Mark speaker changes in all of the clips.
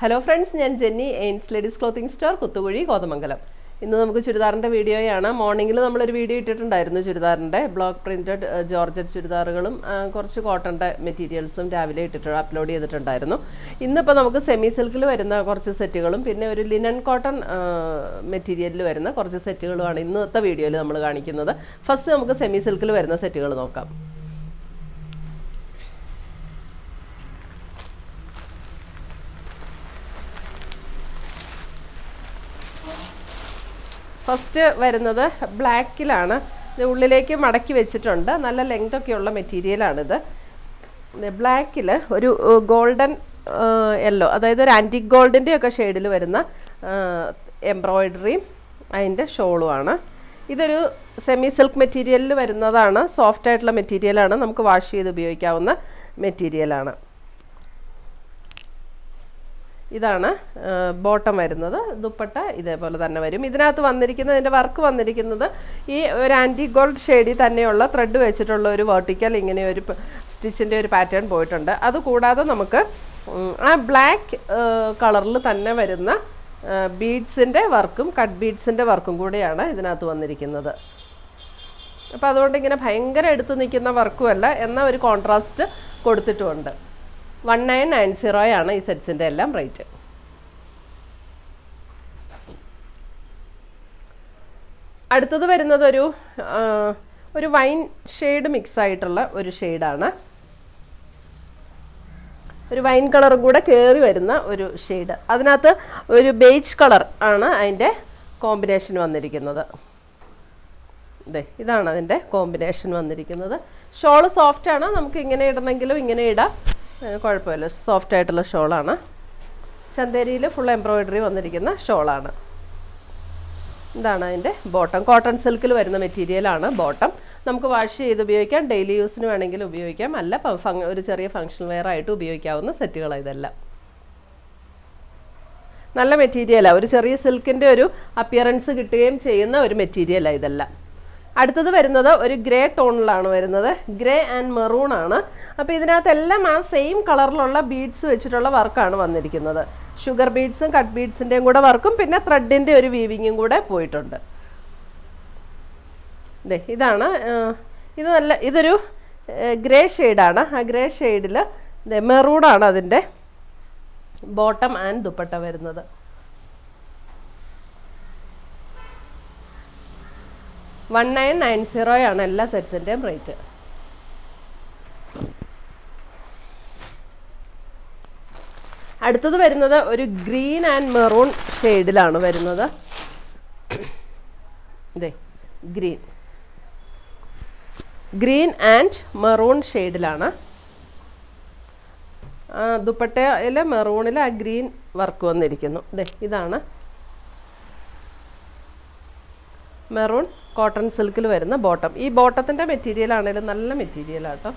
Speaker 1: hello friends ഞാൻ Jenny എയിൻസ് ladies clothing store Kuthukuzhi Kothamangalam ഇന്ന് നമുക്ക് ചുരിദാറിൻ്റെ വീഡിയോയാണ് മോർണിംഗിൽ നമ്മളൊരു വീഡിയോ ഇട്ടിട്ടുണ്ടായിരുന്നു ചുരിദാറിൻ്റെ ബ്ലോക്ക് പ്രിൻറ്റഡ് ജോർജറ്റ് ചുരിദാറുകളും ആ, കുറച്ച് കോട്ടൻ്റെ മെറ്റീരിയൽസും രാവിലെ ഇട്ടിട്ട് അപ്ലോഡ് ചെയ്തിട്ടുണ്ടായിരുന്നു ഇന്നിപ്പോൾ നമുക്ക് സെമി സിൽക്കിൽ വരുന്ന കുറച്ച് സെറ്റുകളും പിന്നെ ഒരു ലിനൻ കോട്ടൺ മെറ്റീരിയലിൽ വരുന്ന കുറച്ച് സെറ്റുകളുമാണ് ഇന്നത്തെ വീഡിയോയിൽ നമ്മൾ കാണിക്കുന്നത് ഫസ്റ്റ് നമുക്ക് സെമി സിൽക്കിൽ വരുന്ന സെറ്റുകൾ നോക്കാം ഫസ്റ്റ് വരുന്നത് ബ്ലാക്കിലാണ് ഇത് ഉള്ളിലേക്ക് മടക്കി വെച്ചിട്ടുണ്ട് നല്ല ലെങ്ത് ഒക്കെയുള്ള മെറ്റീരിയലാണിത് ബ്ലാക്കിൽ ഒരു ഗോൾഡൻ യെല്ലോ അതായത് ഒരു ആൻറ്റിക് ഗോൾഡിൻ്റെ ഒക്കെ ഷെയ്ഡിൽ വരുന്ന എംബ്രോയിഡറിയും അതിൻ്റെ ഷോളുമാണ് ഇതൊരു സെമി സിൽക്ക് മെറ്റീരിയലിൽ വരുന്നതാണ് സോഫ്റ്റ് ആയിട്ടുള്ള മെറ്റീരിയലാണ് നമുക്ക് വാഷ് ചെയ്ത് ഉപയോഗിക്കാവുന്ന മെറ്റീരിയലാണ് ഇതാണ് ബോട്ടം വരുന്നത് ദുപ്പട്ട ഇതേപോലെ തന്നെ വരും ഇതിനകത്ത് വന്നിരിക്കുന്നത് ഇതിൻ്റെ വർക്ക് വന്നിരിക്കുന്നത് ഈ ഒരു ആൻറ്റി ഗോൾഡ് ഷെയ്ഡിൽ തന്നെയുള്ള ത്രെഡ് വെച്ചിട്ടുള്ള ഒരു വെർട്ടിക്കൽ ഇങ്ങനെ ഒരു സ്റ്റിച്ചിൻ്റെ ഒരു പാറ്റേൺ പോയിട്ടുണ്ട് അതുകൂടാതെ നമുക്ക് ഉം, ആ ബ്ലാക്ക് കളറിൽ തന്നെ വരുന്ന ബീഡ്സിൻ്റെ വർക്കും കട്ട് ബീഡ്സിൻ്റെ വർക്കും കൂടെയാണ് ഇതിനകത്ത് വന്നിരിക്കുന്നത് അപ്പോൾ അതുകൊണ്ട് ഇങ്ങനെ ഭയങ്കര എടുത്ത് നിൽക്കുന്ന വർക്കുമല്ല എന്നാൽ ഒരു കോൺട്രാസ്റ്റ് കൊടുത്തിട്ടുമുണ്ട് വൺ നയൻ നയൻ സീറോയാണ് ഈ സെറ്റ്സിൻ്റെ എല്ലാം റേറ്റ് അടുത്തത് വരുന്നത് ഒരു ആ, ഒരു വൈൻ ഷെയ്ഡ് മിക്സ് ആയിട്ടുള്ള ഒരു ഷെയ്ഡാണ് ഒരു വൈൻ കളറും കൂടെ കയറി വരുന്ന ഒരു ഷെയ്ഡ് അതിനകത്ത് ഒരു ബേജ് കളർ ആണ് അതിൻ്റെ കോമ്പിനേഷൻ വന്നിരിക്കുന്നത് ഇതേ ഇതാണ് അതിൻ്റെ കോമ്പിനേഷൻ വന്നിരിക്കുന്നത് ഷോള് സോഫ്റ്റ് ആണ് നമുക്ക് ഇങ്ങനെ ഇടണമെങ്കിലും ഇങ്ങനെ ഇടാം ഏഹ് കുഴപ്പമില്ല സോഫ്റ്റ് ആയിട്ടുള്ള ഷോളാണ് ചന്തേരിയിൽ ഫുൾ എംബ്രോയിഡറി വന്നിരിക്കുന്ന ഷോളാണ് ഇതാണ് അതിൻ്റെ ബോട്ടം കോട്ടൺ സിൽക്കിൽ വരുന്ന മെറ്റീരിയലാണ് ബോട്ടം നമുക്ക് വാഷ് ചെയ്ത് ഉപയോഗിക്കാം ഡെയിലി യൂസിന് വേണമെങ്കിൽ ഉപയോഗിക്കാം അല്ല പ- ഫങ്- ഒരു ചെറിയ ഫങ്ഷൻ വെയർ ആയിട്ട് ഉപയോഗിക്കാവുന്ന സെറ്റുകളാണ് ഇതെല്ലാം നല്ല മെറ്റീരിയലാണ് ഒരു ചെറിയ സിൽക്കിൻ്റെ ഒരു അപ്പിയറൻസ് കിട്ടുകയും ചെയ്യുന്ന ഒരു മെറ്റീരിയലാണ് ഇതെല്ലാം അടുത്തത് വരുന്നത് ഒരു ഗ്രേ ടോണിലാണ് വരുന്നത് ഗ്രേ ആൻഡ് മെറൂൺ ആണ് അപ്പോൾ ഇതിനകത്തെല്ലാം ആ സെയിം കളറിലുള്ള ബീഡ്സ് വെച്ചിട്ടുള്ള വർക്കാണ് വന്നിരിക്കുന്നത് ഷുഗർ ബീഡ്സും കട്ട് ബീഡ്സിൻ്റെയും കൂടെ വർക്കും പിന്നെ ത്രെഡിൻ്റെ ഒരു വീവിങ്ങും കൂടെ പോയിട്ടുണ്ട് ദേ ഇതാണ് ആ, ഇത് നല്ല ഇതൊരു ഗ്രേ ഷെയ്ഡാണ് ആ ഗ്രേ ഷെയ്ഡിൽ മെറൂണാണ് അതിൻ്റെ ബോട്ടം ആൻഡ് ദുപ്പട്ട വരുന്നത് വൺ നയൻ നയൻ സീറോയാണ് എല്ലാ സെറ്റ്സിൻ്റെയും റേറ്റ് അടുത്തത് വരുന്നത് ഒരു ഗ്രീൻ ആൻഡ് മെറൂൺ ഷെയ്ഡിലാണ് വരുന്നത് ഇതേ ഗ്രീൻ ഗ്രീൻ ആൻഡ് മെറൂൺ ഷെയ്ഡിലാണ് ദുപ്പട്ടയിൽ മെറൂണിൽ ആ ഗ്രീൻ വർക്ക് വന്നിരിക്കുന്നു ദേ ഇതാണ് മെറൂൺ കോട്ടൺ സിൽക്കിൽ വരുന്ന ബോട്ടം ഈ ബോട്ടത്തിൻ്റെ മെറ്റീരിയൽ ആണെങ്കിലും നല്ല മെറ്റീരിയലാണ് കേട്ടോ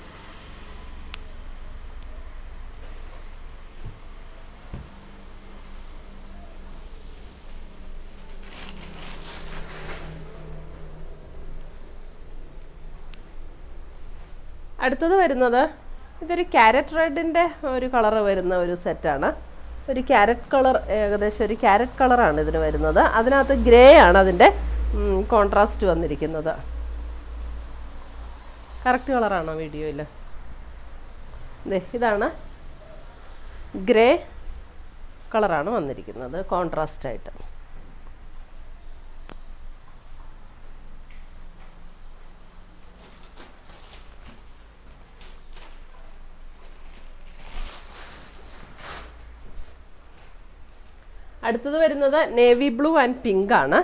Speaker 1: അടുത്തത് വരുന്നത് ഇതൊരു ക്യാരറ്റ് റെഡിൻ്റെ ഒരു കളർ വരുന്ന ഒരു സെറ്റാണ് ഒരു ക്യാരറ്റ് കളർ ഏകദേശം ഒരു ക്യാരറ്റ് കളറാണ് ഇതിന് വരുന്നത് അതിനകത്ത് ഗ്രേ ആണ് അതിൻ്റെ കോൺട്രാസ്റ്റ് വന്നിരിക്കുന്നത് കറക്റ്റ് കളറാണോ വീഡിയോയിൽ ദേ ഇതാണ് ഗ്രേ കളറാണ് വന്നിരിക്കുന്നത് കോൺട്രാസ്റ്റ് ആയിട്ട് അടുത്തത് വരുന്നത് നേവി ബ്ലൂ ആൻഡ് പിങ്ക് ആണ്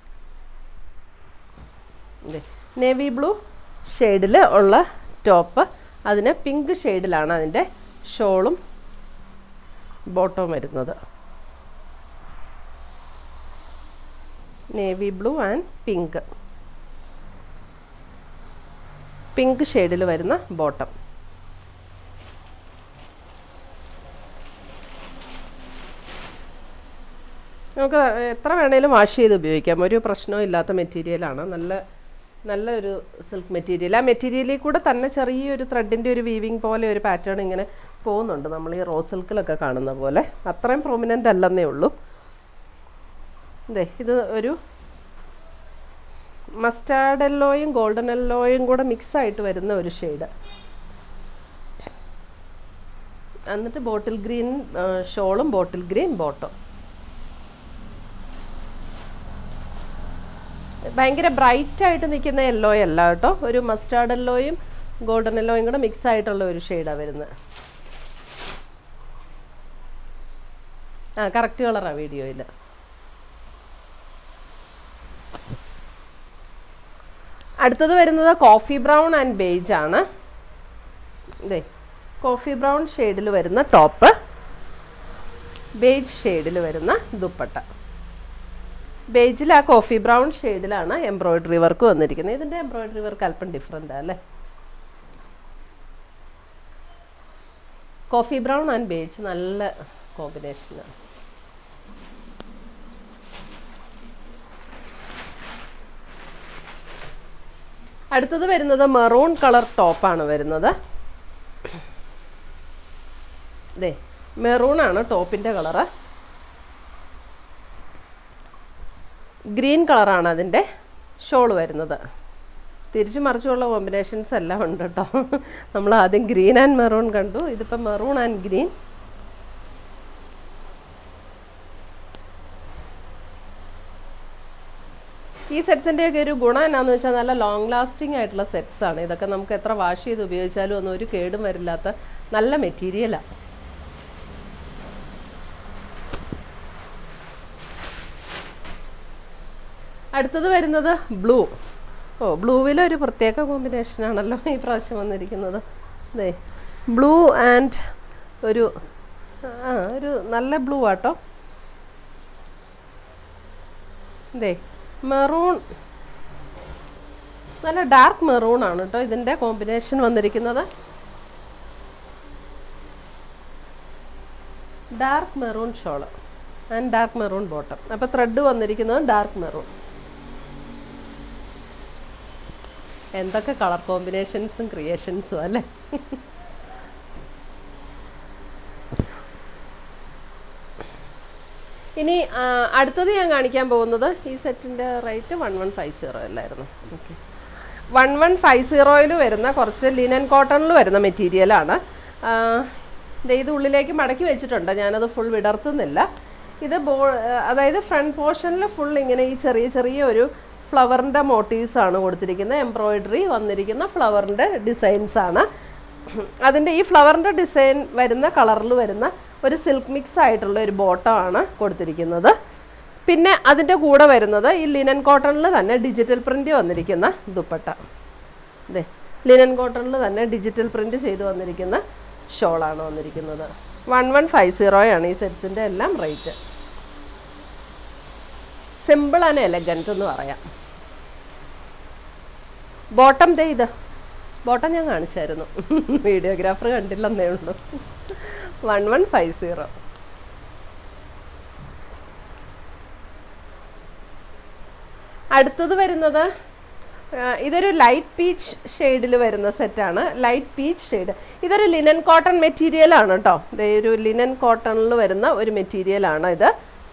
Speaker 1: നേവി ബ്ലൂ ഷെയ്ഡിൽ ഉള്ള ടോപ്പ് അതിന് പിങ്ക് ഷെയ്ഡിലാണ് അതിൻ്റെ ഷോളും ബോട്ടവും വരുന്നത് navy blue and pink pink ഷെയ്ഡിൽ വരുന്ന ബോട്ടം നമുക്ക് എത്ര വേണേലും വാഷ് ചെയ്ത് ഉപയോഗിക്കാം ഒരു പ്രശ്നവും ഇല്ലാത്ത മെറ്റീരിയലാണ് നല്ല നല്ലൊരു സിൽക്ക് മെറ്റീരിയൽ ആ മെറ്റീരിയലിൽ കൂടെ തന്നെ ചെറിയൊരു ത്രെഡിൻ്റെ ഒരു വീവിങ് പോലെ ഒരു പാറ്റേൺ ഇങ്ങനെ പോകുന്നുണ്ട് നമ്മൾ ഈ റോസ് സിൽക്കിലൊക്കെ കാണുന്ന പോലെ അത്രയും പ്രൊമിനൻ്റ് അല്ലെന്നേ ഉള്ളൂ ഇതേ ഇത് ഒരു മസ്റ്റാർഡ് യെല്ലോയും ഗോൾഡൻ യെല്ലോയും കൂടെ മിക്സ് ആയിട്ട് വരുന്ന ഒരു ഷെയ്ഡ് എന്നിട്ട് ബോട്ടിൽ ഗ്രീൻ ഷോളും ബോട്ടിൽ ഗ്രീൻ ബോട്ടും ഭയങ്കര ബ്രൈറ്റ് ആയിട്ട് നിൽക്കുന്ന യെല്ലോ അല്ല കേട്ടോ ഒരു മസ്റ്റാർഡ് യെല്ലോയും ഗോൾഡൻ യെല്ലോയും കൂടെ മിക്സ് ആയിട്ടുള്ള ഒരു ഷെയ്ഡാണ് വരുന്നത് ആ കറക്റ്റ് കളറാണ് വീഡിയോയിൽ അടുത്തത് വരുന്നത് കോഫി ബ്രൗൺ ആൻഡ് ബേജ് ആണ് ഇതേ കോഫി ബ്രൗൺ ഷെയ്ഡിൽ വരുന്ന ടോപ്പ് ബേജ് ഷെയ്ഡിൽ വരുന്ന ദുപ്പട്ട ബേജിൽ ആ കോഫി ബ്രൗൺ ഷെയ്ഡിലാണ് എംബ്രോയിഡറി വർക്ക് വന്നിരിക്കുന്നത് ഇതിൻ്റെ എംബ്രോയിഡറി വർക്ക് അല്പം ഡിഫറെൻ്റ് അല്ലേ കോഫി ബ്രൗൺ ആൻഡ് ബേജ് നല്ല കോമ്പിനേഷനാണ് അടുത്തത് വരുന്നത് മെറൂൺ കളർ ടോപ്പാണ് വരുന്നത് ദേ മെറൂൺ ആണ് ടോപ്പിൻ്റെ കളറ് ഗ്രീൻ കളറാണ് അതിൻ്റെ ഷോൾ വരുന്നത് തിരിച്ചു മറിച്ചുള്ള കോമ്പിനേഷൻസ് എല്ലാം ഉണ്ട് കേട്ടോ നമ്മൾ ആദ്യം ഗ്രീൻ ആൻഡ് മെറൂൺ കണ്ടു ഇതിപ്പോൾ മെറൂൺ ആൻഡ് ഗ്രീൻ ഈ സെറ്റ്സിൻ്റെയൊക്കെ ഒരു ഗുണം എന്നാന്ന് വെച്ചാൽ നല്ല ലോങ് ലാസ്റ്റിംഗ് ആയിട്ടുള്ള സെറ്റ്സ് ആണ് ഇതൊക്കെ നമുക്ക് എത്ര വാഷ് ചെയ്ത് ഉപയോഗിച്ചാലും ഒന്നും ഒരു കേടും വരില്ലാത്ത നല്ല മെറ്റീരിയലാണ് അടുത്തത് വരുന്നത് ബ്ലൂ ഓ ബ്ലൂവിൽ ഒരു പ്രത്യേക കോമ്പിനേഷൻ ആണല്ലോ ഈ പ്രാവശ്യം വന്നിരിക്കുന്നത് അതെ ബ്ലൂ ആൻഡ് ഒരു ആ ഒരു നല്ല ബ്ലൂ ആട്ടോ ഇതേ മെറൂൺ നല്ല ഡാർക്ക് മെറൂൺ ആണ് കേട്ടോ ഇതിൻ്റെ കോമ്പിനേഷൻ വന്നിരിക്കുന്നത് dark maroon shawl and dark maroon bottom അപ്പോൾ ത്രെഡ് വന്നിരിക്കുന്നത് ഡാർക്ക് മെറൂൺ എന്തൊക്കെ കളർ കോമ്പിനേഷൻസും ക്രിയേഷൻസും അല്ലേ ഇനി ആ, അടുത്തത് ഞാൻ കാണിക്കാൻ പോകുന്നത് ഈ സെറ്റിൻ്റെ rate one one five zero അല്ലായിരുന്നു ഓക്കെ വൺ വൺ ഫൈവ് സീറോയിൽ വരുന്ന കുറച്ച് ലിനൻ കോട്ടണിൽ വരുന്ന മെറ്റീരിയലാണ് ദേ ഇത് ഉള്ളിലേക്ക് മടക്കി വെച്ചിട്ടുണ്ട് ഞാനത് ഫുൾ വിടർത്തുന്നില്ല ഇത് ബോ അതായത് ഫ്രണ്ട് പോർഷനിൽ ഫുൾ ഇങ്ങനെ ഈ ചെറിയ ചെറിയ ഒരു ഫ്ലവറിൻ്റെ മോട്ടീവ്സ് ആണ് കൊടുത്തിരിക്കുന്നത് എംബ്രോയിഡറി വന്നിരിക്കുന്ന ഫ്ലവറിൻ്റെ ഡിസൈൻസ് ആണ് അതിൻ്റെ ഈ ഫ്ലവറിൻ്റെ ഡിസൈൻ വരുന്ന കളറിൽ വരുന്ന ഒരു സിൽക്ക് മിക്സ് ആയിട്ടുള്ള ഒരു ബോട്ടമാണ് കൊടുത്തിരിക്കുന്നത് പിന്നെ അതിൻ്റെ കൂടെ വരുന്നത് ഈ ലിനൻ കോട്ടണിൽ തന്നെ ഡിജിറ്റൽ പ്രിൻ്റ് വന്നിരിക്കുന്ന ദുപ്പട്ട ഇതേ ലിനൻ കോട്ടണിൽ തന്നെ ഡിജിറ്റൽ പ്രിൻ്റ് ചെയ്ത് വന്നിരിക്കുന്ന ഷോളാണ് വന്നിരിക്കുന്നത് വൺ വൺ ഫൈവ് സീറോയാണ് ഈ സെറ്റ്സിൻ്റെ എല്ലാം റേറ്റ് സിമ്പിൾ ആൻഡ് എലഗൻറ്റ് എന്ന് പറയാം ബോട്ടം ദേ ഇത് ബോട്ടം ഞാൻ കാണിച്ചായിരുന്നു വീഡിയോഗ്രാഫർ കണ്ടില്ലെന്നേ ഉള്ളൂ വൺ വൺ ഫൈവ് സീറോ അടുത്തത് വരുന്നത് ആ, ഇതൊരു ലൈറ്റ് പീച്ച് ഷെയ്ഡിൽ വരുന്ന സെറ്റാണ് ലൈറ്റ് പീച്ച് ഷെയ്ഡ് ഇതൊരു ലിനൻ കോട്ടൺ മെറ്റീരിയൽ ആണ് കേട്ടോ ഇത് ഒരു ലിനൻ കോട്ടണിൽ വരുന്ന ഒരു മെറ്റീരിയൽ ആണ് ഇത്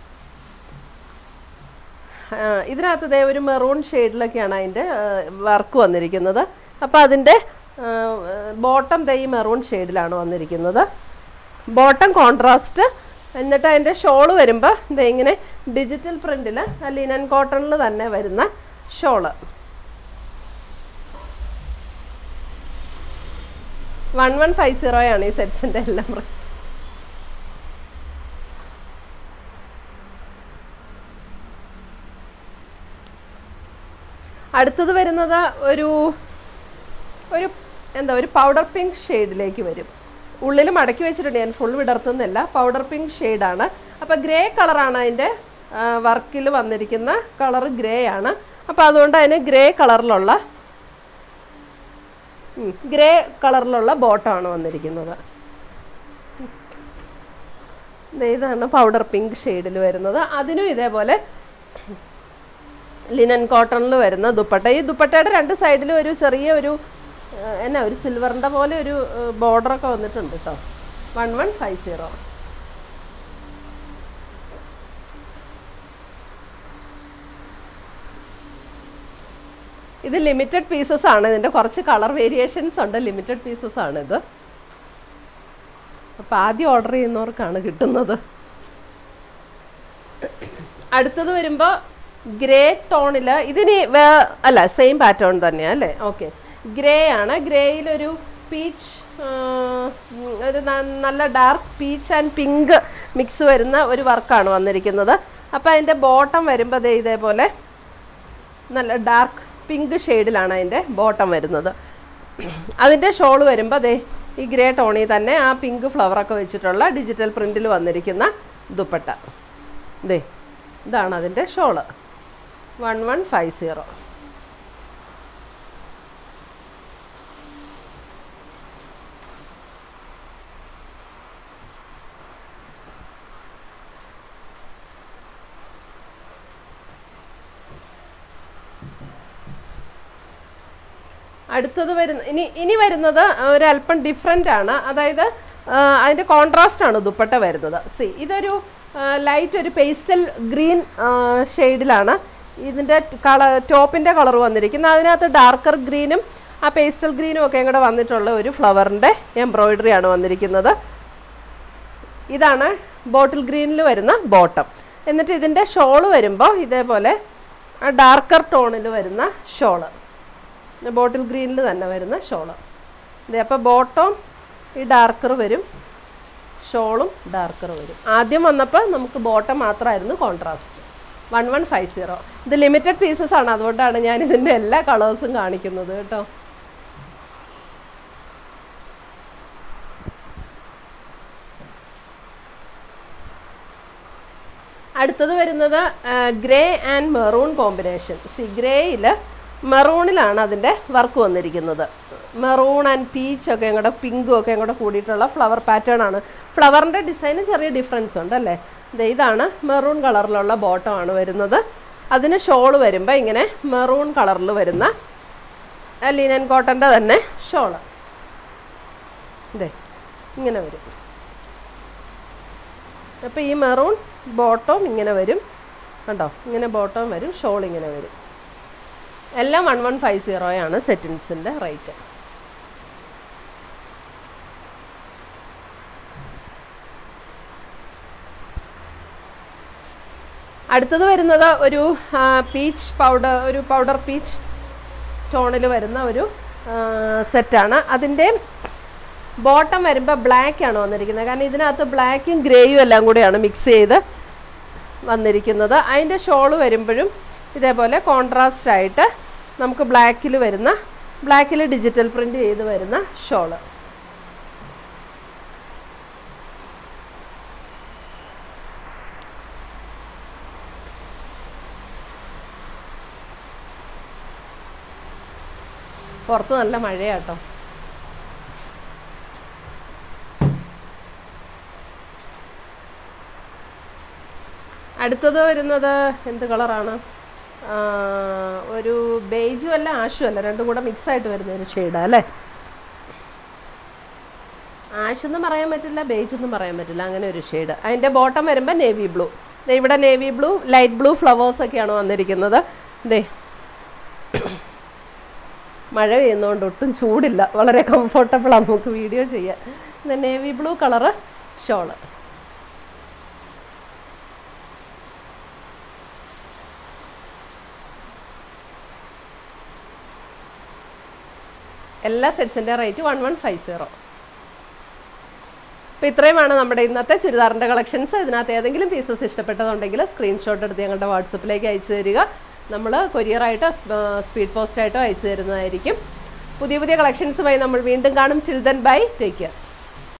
Speaker 1: ആ, ഇതിനകത്ത് ദേ ഒരു മെറൂൺ ഷെയ്ഡിലൊക്കെയാണ് അതിൻ്റെ വർക്ക് വന്നിരിക്കുന്നത് അപ്പോൾ അതിൻ്റെ ബോട്ടം ദേ ഈ മെറൂൺ ഷെയ്ഡിലാണ് വന്നിരിക്കുന്നത് ബോട്ടം കോൺട്രാസ്റ്റ് എന്നിട്ട് അതിൻ്റെ ഷോള് വരുമ്പോൾ ദേ ഇങ്ങനെ ഡിജിറ്റൽ പ്രിൻറ്റിൽ ലിനൻ കോട്ടണിൽ തന്നെ വരുന്ന ഷോള് വൺ വൺ ഫൈവ് സീറോയാണ് ഈ സെറ്റ്സിൻ്റെ എല്ലാം റേറ്റ് അടുത്തത് വരുന്നത് ഒരു ഒരു എന്താ ഒരു പൗഡർ പിങ്ക് ഷെയ്ഡിലേക്ക് വരും ഉള്ളിൽ മടക്കി വെച്ചിട്ടുണ്ട് ഞാൻ ഫുൾ വിടർത്തുന്നില്ല പൗഡർ പിങ്ക് ഷെയ്ഡാണ് അപ്പോൾ ഗ്രേ കളറാണ് അതിൻ്റെ വർക്കിൽ വന്നിരിക്കുന്ന കളർ ഗ്രേ ആണ് അപ്പോൾ അതുകൊണ്ട് അതിന് ഗ്രേ കളറിലുള്ള ഗ്രേ കളറിലുള്ള ബോട്ടമാണ് വന്നിരിക്കുന്നത് ദേ ഇതാണ് പൗഡർ പിങ്ക് ഷെയ്ഡിൽ വരുന്നത് അതിനും ഇതേപോലെ ലിനൻ കോട്ടണിൽ വരുന്ന ദുപ്പട്ട ഈ ദുപ്പട്ടയുടെ രണ്ട് സൈഡിലും ഒരു ചെറിയ ഒരു ആ, എന്നാ ഒരു സിൽവറിൻ്റെ പോലെ ഒരു ബോർഡറൊക്കെ വന്നിട്ടുണ്ട് കേട്ടോ വൺ വൺ ഫൈവ് സീറോ ഇത് ലിമിറ്റഡ് പീസസ് ആണ് ഇതിൻ്റെ കുറച്ച് കളർ വേരിയേഷൻസ് ഉണ്ട് ലിമിറ്റഡ് പീസസ് ആണ് ഇത് അപ്പം ആദ്യം ഓർഡർ ചെയ്യുന്നവർക്കാണ് കിട്ടുന്നത് അടുത്തത് വരുമ്പോൾ ഗ്രേ ടോണിൽ ഇതിന് വേ അല്ല സെയിം പാറ്റേൺ തന്നെയാണ് അല്ലേ ഓക്കെ ഗ്രേ ആണ് ഗ്രേയിലൊരു പീച്ച് ഒരു ന- നല്ല dark peach and pink mix വരുന്ന ഒരു വർക്കാണ് വന്നിരിക്കുന്നത് അപ്പോൾ അതിൻ്റെ ബോട്ടം വരുമ്പോൾ ദേ ഇതേപോലെ നല്ല ഡാർക്ക് പിങ്ക് ഷെയ്ഡിലാണ് അതിൻ്റെ ബോട്ടം വരുന്നത് അതിൻ്റെ ഷോൾ വരുമ്പോൾ ദേ ഈ ഗ്രേ ടോണിൽ തന്നെ ആ പിങ്ക് ഫ്ലവറൊക്കെ വെച്ചിട്ടുള്ള ഡിജിറ്റൽ പ്രിൻറ്റിൽ വന്നിരിക്കുന്ന ദുപ്പട്ട ദേ ഇതാണ് അതിൻ്റെ shawl one one five zero അടുത്തത് വരുന്ന ഇനി ഇനി വരുന്നത് ഒരല്പം ഡിഫറെൻ്റ് ആണ് അതായത് ആ, അതിൻ്റെ കോൺട്രാസ്റ്റ് ആണ് ദുപ്പട്ട വരുന്നത് സി ഇതൊരു ലൈറ്റ് ഒരു പേസ്റ്റൽ ഗ്രീൻ ഷെയ്ഡിലാണ് ഇതിൻ്റെ കളർ ടോപ്പിൻ്റെ കളർ വന്നിരിക്കുന്നത് അതിനകത്ത് ഡാർക്കർ ഗ്രീനും ആ പേസ്റ്റൽ ഗ്രീനും ഒക്കെ കൂടെ വന്നിട്ടുള്ള ഒരു ഫ്ലവറിൻ്റെ എംബ്രോയിഡറി ആണ് വന്നിരിക്കുന്നത് ഇതാണ് ബോട്ടിൽ ഗ്രീനിൽ വരുന്ന ബോട്ടം എന്നിട്ട് ഇതിൻ്റെ ഷോള് വരുമ്പോൾ ഇതേപോലെ ഡാർക്കർ ടോണിൽ വരുന്ന ഷോള് ബോട്ടിൽ ഗ്രീനിൽ തന്നെ വരുന്ന ഷോള് ഇതേ അപ്പോൾ ബോട്ടം ഈ ഡാർക്കർ വരും ഷോളും ഡാർക്കർ വരും ആദ്യം വന്നപ്പോൾ നമുക്ക് ബോട്ടം മാത്രമായിരുന്നു contrast one one five zero ഇത് ലിമിറ്റഡ് പീസസ് ആണ് അതുകൊണ്ടാണ് ഞാൻ ഇതിൻ്റെ എല്ലാ കളേഴ്സും കാണിക്കുന്നത് കേട്ടോ അടുത്തത് വരുന്നത് ഗ്രേ ആൻഡ് മെറൂൺ കോമ്പിനേഷൻ സി ഗ്രേയിൽ മെറൂണിലാണ് അതിൻ്റെ വർക്ക് വന്നിരിക്കുന്നത് മെറൂൺ ആൻഡ് പീച്ച് ഒക്കെ കൂടെ പിങ്കും ഒക്കെ കൂടെ കൂടിയിട്ടുള്ള ഫ്ലവർ പാറ്റേൺ ആണ് ഫ്ലവറിൻ്റെ ഡിസൈന് ചെറിയ ഡിഫറൻസ് ഉണ്ട് അല്ലേ ദേ ഇതാണ് മെറൂൺ കളറിലുള്ള ബോട്ടം ആണ് വരുന്നത് അതിന് ഷോള് വരുമ്പോൾ ഇങ്ങനെ മെറൂൺ കളറിൽ വരുന്ന ലിനൻ കോട്ടൻ്റെ തന്നെ ഷോള് ഇതേ ഇങ്ങനെ വരും അപ്പോൾ ഈ മെറൂൺ ബോട്ടം ഇങ്ങനെ വരും കണ്ടോ ഇങ്ങനെ ബോട്ടം വരും ഷോൾ ഇങ്ങനെ വരും എല്ലാം വൺ വൺ ഫൈവ് സീറോയാണ് സെറ്റിൻസിൻ്റെ റേറ്റ് അടുത്തത് വരുന്നത് ഒരു പീച്ച് പൗഡർ ഒരു പൗഡർ പീച്ച് ടോണിൽ വരുന്ന ഒരു സെറ്റാണ് അതിൻ്റെ ബോട്ടം വരുമ്പോൾ ബ്ലാക്ക് ആണ് വന്നിരിക്കുന്നത് കാരണം ഇതിനകത്ത് ബ്ലാക്കും ഗ്രേയും എല്ലാം കൂടെയാണ് മിക്സ് ചെയ്ത് വന്നിരിക്കുന്നത് അതിൻ്റെ ഷോള് വരുമ്പോഴും ഇതേപോലെ കോൺട്രാസ്റ്റ് ആയിട്ട് നമുക്ക് ബ്ലാക്കിൽ വരുന്ന ബ്ലാക്കിൽ ഡിജിറ്റൽ പ്രിൻ്റ് ചെയ്ത് വരുന്ന ഷോള് പുറത്ത് നല്ല മഴയാട്ടോ അടുത്തത് വരുന്നത് എന്ത് കളറാണ് ഒരു ബേജും അല്ല ആഷും അല്ല രണ്ടും കൂടെ മിക്സ് ആയിട്ട് വരുന്ന ഒരു ഷെയ്ഡാ അല്ലേ ആഷ് എന്നും പറയാൻ പറ്റില്ല ബേജ് എന്നും പറയാൻ പറ്റില്ല അങ്ങനെ ഒരു ഷെയ്ഡ് അതിൻ്റെ ബോട്ടം വരുമ്പോൾ നേവി ബ്ലൂ ഇവിടെ navy blue light blue flowers ഒക്കെയാണ് വന്നിരിക്കുന്നത് ദേ മഴ പെയ്യുന്നതുകൊണ്ട് ഒട്ടും ചൂടില്ല വളരെ കംഫർട്ടബിളാണ് നമുക്ക് വീഡിയോ ചെയ്യാൻ നേവി ബ്ലൂ കളറ് ഷോള് എല്ലാ സെറ്റ്സിൻ്റെ rate one one five zero അപ്പോൾ ഇത്രയുമാണ് നമ്മുടെ ഇന്നത്തെ ചുരിദാറിൻ്റെ കളക്ഷൻസ് ഇതിനകത്ത് ഏതെങ്കിലും പീസസ് ഇഷ്ടപ്പെട്ടതുണ്ടെങ്കിൽ സ്ക്രീൻഷോട്ട് എടുത്ത് ഞങ്ങളുടെ വാട്സപ്പിലേക്ക് അയച്ചു തരിക നമ്മൾ കൊറിയറായിട്ടോ സ്പീഡ് പോസ്റ്റായിട്ടോ അയച്ചു തരുന്നതായിരിക്കും പുതിയ പുതിയ കളക്ഷൻസുമായി നമ്മൾ വീണ്ടും കാണും ചിൽഡ്രൻ ബൈ ടേക്ക് കെയർ